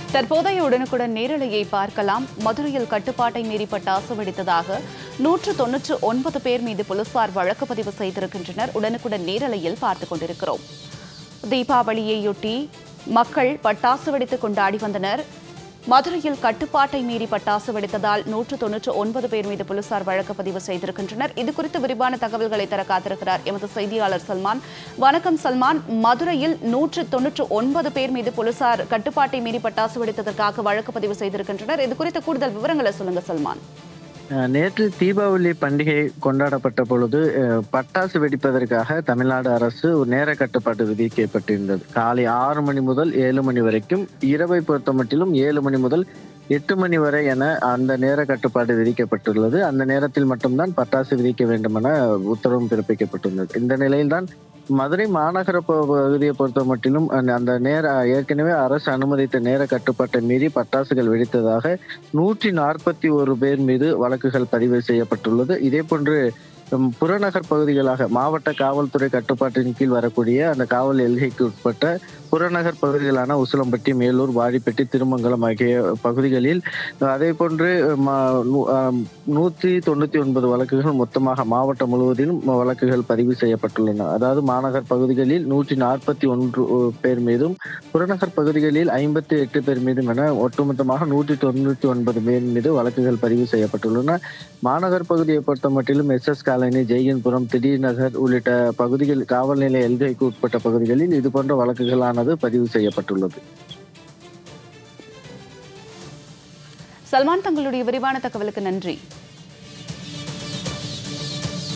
தற்போதைய உடனுக்குடன் நேரலையை பார்க்கலாம் மதுரையில் கட்டுப்பாட்டை மீறி பட்டாசு வெடித்ததாக நூற்று தொன்னூற்று ஒன்பது பேர் மீது போலீசார் வழக்கு பதிவு செய்திருக்கின்றனர் உடனுக்குடன் நேரலையில் பார்த்துக் கொண்டிருக்கிறோம் தீபாவளியையொட்டி மக்கள் பட்டாசு வெடித்து கொண்டாடி வந்தனர் மதுரையில் கட்டுப்பாட்டை மீறி பட்டாசு வெடித்ததால் நூற்று தொன்னூற்று ஒன்பது பேர் மீது போலீசார் வழக்கு பதிவு செய்திருக்கின்றனர் இது குறித்து விரிவான தகவல்களை தர காத்திருக்கிறார் எமது செய்தியாளர் சல்மான் வணக்கம் சல்மான் மதுரையில் நூற்று தொன்னூற்று ஒன்பது பேர் மீது போலீசார் கட்டுப்பாட்டை மீறி பட்டாசு வெடித்ததற்காக வழக்கு பதிவு செய்திருக்கின்றனர் இது குறித்த கூடுதல் விவரங்களை சொல்லுங்க சல்மான் அஹ் நேற்று தீபாவளி பண்டிகை கொண்டாடப்பட்ட பொழுது அஹ், பட்டாசு வெடிப்பதற்காக தமிழ்நாடு அரசு ஒரு நேர கட்டுப்பாடு விதிக்கப்பட்டிருந்தது காலை ஆறு மணி முதல் ஏழு மணி வரைக்கும் இரவை பொறுத்த மட்டிலும் ஏழு மணி முதல் எட்டு மணி வரை என அந்த நேர கட்டுப்பாடு விதிக்கப்பட்டுள்ளது அந்த நேரத்தில் மட்டும்தான் பட்டாசு விதிக்க வேண்டும் என உத்தரவும் பிறப்பிக்கப்பட்டுள்ளது இந்த நிலையில்தான் மதுரை மாநகர ப- பகுதியை பொறுத்த மட்டிலும் அந்த- அந்த நேர ஏற்கனவே அரசு அனுமதித்த நேர கட்டுப்பாட்டை மீறி பட்டாசுகள் வெடித்ததாக நூற்றி நாற்பத்தி ஒரு பேர் மீது வழக்குகள் பதிவு செய்யப்பட்டுள்ளது இதே போன்று உம், புறநகர் பகுதிகளாக மாவட்ட காவல்துறை கட்டுப்பாட்டின் கீழ் வரக்கூடிய அந்த காவல் எல்கைக்கு உட்பட்ட புறநகர் பகுதிகளான உசிலம்பட்டி மேலூர் வாடிப்பட்டி திருமங்கலம் ஆகிய பகுதிகளில் அதே போன்று ம- நூ- ஆம், நூற்றி தொண்ணூத்தி ஒன்பது வழக்குகள் மொத்தமாக மாவட்டம் முழுவதிலும் வழக்குகள் பதிவு செய்யப்பட்டுள்ளன அதாவது மாநகர் பகுதிகளில் நூற்றி நாற்பத்தி ஒன்று பேர் மீதும் புறநகர் பகுதிகளில் ஐம்பத்தி எட்டு பேர் மீதும் என ஒட்டுமொத்தமாக நூற்றி தொண்ணூற்றி ஒன்பது பேர் மீது வழக்குகள் பதிவு செய்யப்பட்டுள்ளன மாநகர் பகுதியை பொறுத்த மட்டிலும் எஸ் எஸ் காலனி ஜெய்கன்புரம் திடீர் நகர் உள்ளிட்ட பகுதிகள் காவல் நிலைய எல்கைக்கு உட்பட்ட பகுதிகளில் இது போன்ற வழக்குகளானது பதிவு செய்யப்பட்டுள்ளது சல்மான் தங்களுடைய விரிவான தகவலுக்கு நன்றி